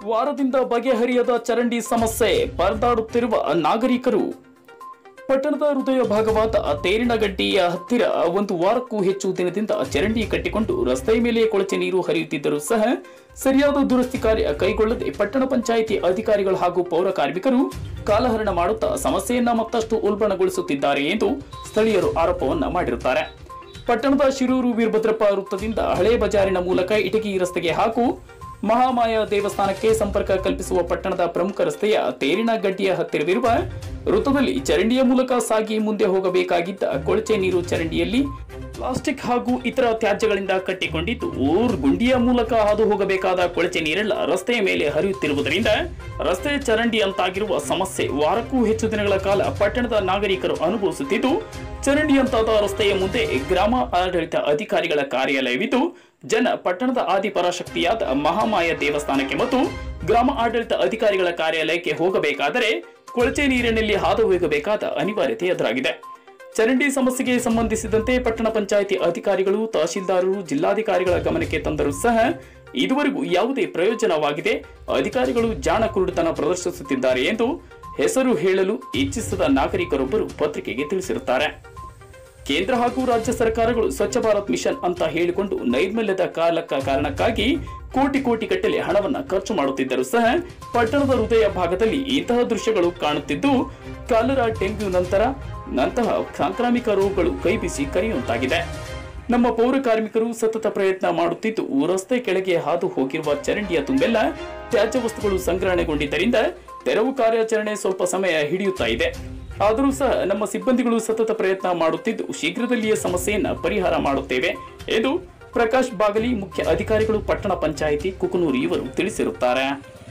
ವಾರದಿಂದ ಬಗೆಹರಿಯದ ಚರಂಡಿ ಸಮಸ್ಯೆ ಪರದಾಡುತ್ತಿರುವ ನಾಗರಿಕರು ಪಟ್ಟಣದ ಹೃದಯ ಭಾಗವಾದ ತೇರಿನಗಡ್ಡಿಯ ಹತ್ತಿರ ಒಂದು ವಾರಕ್ಕೂ ಹೆಚ್ಚು ದಿನದಿಂದ ಚರಂಡಿ ಕಟ್ಟಿಕೊಂಡು ರಸ್ತೆಯ ಮೇಲೆ ಕೊಳಚೆ ನೀರು ಹರಿಯುತ್ತಿದ್ದರೂ ಸಹ ಸರಿಯಾದ ದುರಸ್ತಿ ಕಾರ್ಯ ಕೈಗೊಳ್ಳದೆ ಪಟ್ಟಣ ಪಂಚಾಯಿತಿ ಅಧಿಕಾರಿಗಳು ಹಾಗೂ ಪೌರ ಕಾರ್ಮಿಕರು ಕಾಲಹರಣ ಮಾಡುತ್ತಾ ಸಮಸ್ಯೆಯನ್ನ ಮತ್ತಷ್ಟು ಉಲ್ಬಣಗೊಳಿಸುತ್ತಿದ್ದಾರೆ ಎಂದು ಸ್ಥಳೀಯರು ಆರೋಪವನ್ನ ಮಾಡಿರುತ್ತಾರೆ ಪಟ್ಟಣದ ಶಿರೂರು ವೀರಭದ್ರಪ್ಪ ವೃತ್ತದಿಂದ ಹಳೆ ಬಜಾರಿನ ಮೂಲಕ ಇಟಗಿ ರಸ್ತೆಗೆ ಹಾಗೂ ಮಹಾಮಾಯ ದೇವಸ್ಥಾನಕ್ಕೆ ಸಂಪರ್ಕ ಕಲ್ಪಿಸುವ ಪಟ್ಟಣದ ಪ್ರಮುಖ ರಸ್ತೆಯ ತೇರಿನ ಗಡ್ಡಿಯ ಹತ್ತಿರವಿರುವ ವೃತ್ತದಲ್ಲಿ ಚರಂಡಿಯ ಮೂಲಕ ಸಾಗಿ ಮುಂದೆ ಹೋಗಬೇಕಾಗಿದ್ದ ಕೊಳಚೆ ನೀರು ಚರಂಡಿಯಲ್ಲಿ ಪ್ಲಾಸ್ಟಿಕ್ ಹಾಗೂ ಇತರ ತ್ಯಾಜ್ಯಗಳಿಂದ ಕಟ್ಟಿಕೊಂಡಿದ್ದು ಊರ್ ಗುಂಡಿಯ ಮೂಲಕ ಹಾದು ಹೋಗಬೇಕಾದ ಕೊಳಚೆ ನೀರೆಲ್ಲ ರಸ್ತೆಯ ಮೇಲೆ ಹರಿಯುತ್ತಿರುವುದರಿಂದ ರಸ್ತೆ ಚರಂಡಿ ಅಂತಾಗಿರುವ ಸಮಸ್ಯೆ ವಾರಕ್ಕೂ ಹೆಚ್ಚು ದಿನಗಳ ಕಾಲ ಪಟ್ಟಣದ ನಾಗರಿಕರು ಅನುಭವಿಸುತ್ತಿದ್ದು ಚರಂಡಿಯಂತಾದ ರಸ್ತೆಯ ಮುಂದೆ ಗ್ರಾಮ ಆಡಳಿತ ಅಧಿಕಾರಿಗಳ ಕಾರ್ಯಾಲಯವಿದ್ದು ಜನ ಪಟ್ಟಣದ ಆದಿಪರಾಶಕ್ತಿಯಾದ ಮಹಾಮಾಯ ದೇವಸ್ಥಾನಕ್ಕೆ ಮತ್ತು ಗ್ರಾಮ ಆಡಳಿತ ಅಧಿಕಾರಿಗಳ ಕಾರ್ಯಾಲಯಕ್ಕೆ ಹೋಗಬೇಕಾದರೆ ಕೊಳಚೆ ನೀರಿನಲ್ಲಿ ಹಾದು ಹೋಗಬೇಕಾದ ಅನಿವಾರ್ಯತೆ ಎದುರಾಗಿದೆ ಚರಂಡಿ ಸಮಸ್ಯೆಗೆ ಸಂಬಂಧಿಸಿದಂತೆ ಪಟ್ಟಣ ಪಂಚಾಯಿತಿ ಅಧಿಕಾರಿಗಳು ತಹಶೀಲ್ದಾರರು ಜಿಲ್ಲಾಧಿಕಾರಿಗಳ ಗಮನಕ್ಕೆ ತಂದರೂ ಸಹ ಇದುವರೆಗೂ ಯಾವುದೇ ಪ್ರಯೋಜನವಾಗಿದೆ ಅಧಿಕಾರಿಗಳು ಜಾಣ ಕುರುಡುತನ ಪ್ರದರ್ಶಿಸುತ್ತಿದ್ದಾರೆ ಎಂದು ಹೆಸರು ಹೇಳಲು ಇಚ್ಛಿಸದ ನಾಗರಿಕರೊಬ್ಬರು ಪತ್ರಿಕೆಗೆ ತಿಳಿಸಿರುತ್ತಾರೆ ಕೇಂದ್ರ ಹಾಗೂ ರಾಜ್ಯ ಸರ್ಕಾರಗಳು ಸ್ವಚ್ಛ ಭಾರತ್ ಮಿಷನ್ ಅಂತ ಹೇಳಿಕೊಂಡು ನೈರ್ಮಲ್ಯದ ಕಾಲಕ್ಕ ಕಾರಣಕ್ಕಾಗಿ ಕೋಟಿ ಕೋಟಿ ಗಟ್ಟಲೆ ಹಣವನ್ನ ಖರ್ಚು ಮಾಡುತ್ತಿದ್ದರೂ ಸಹ ಪಟ್ಟಣದ ಹೃದಯ ಭಾಗದಲ್ಲಿ ಇಂತಹ ದೃಶ್ಯಗಳು ಕಾಣುತ್ತಿದ್ದು ಕಾಲರಾ ಡೆಂಗ್ಯೂ ನಂತರ ನಂತಹ ಸಾಂಕ್ರಾಮಿಕ ರೋಗಗಳು ಕೈಬೀಸಿ ಕರೆಯುವಂತಾಗಿದೆ ನಮ್ಮ ಪೌರ ಕಾರ್ಮಿಕರು ಸತತ ಪ್ರಯತ್ನ ಮಾಡುತ್ತಿದ್ದು ರಸ್ತೆ ಕೆಳಗೆ ಹಾದು ಹೋಗಿರುವ ಚರಂಡಿಯ ತುಂಬೆಲ್ಲ ತ್ಯಾಜ್ಯ ವಸ್ತುಗಳು ಸಂಗ್ರಹಣೆಗೊಂಡಿದ್ದರಿಂದ ತೆರವು ಕಾರ್ಯಾಚರಣೆ ಸ್ವಲ್ಪ ಸಮಯ ಹಿಡಿಯುತ್ತಾ ಇದೆ ಆದರೂ ಸಹ ನಮ್ಮ ಸಿಬ್ಬಂದಿಗಳು ಸತತ ಪ್ರಯತ್ನ ಮಾಡುತ್ತಿದ್ದು ಶೀಘ್ರದಲ್ಲಿಯೇ ಸಮಸ್ಯೆಯನ್ನ ಪರಿಹಾರ ಮಾಡುತ್ತೇವೆ ಎಂದು ಪ್ರಕಾಶ್ ಬಾಗಲಿ ಮುಖ್ಯ ಅಧಿಕಾರಿಗಳು ಪಟ್ಟಣ ಪಂಚಾಯಿತಿ ಕುಕನೂರು ಇವರು ತಿಳಿಸಿರುತ್ತಾರೆ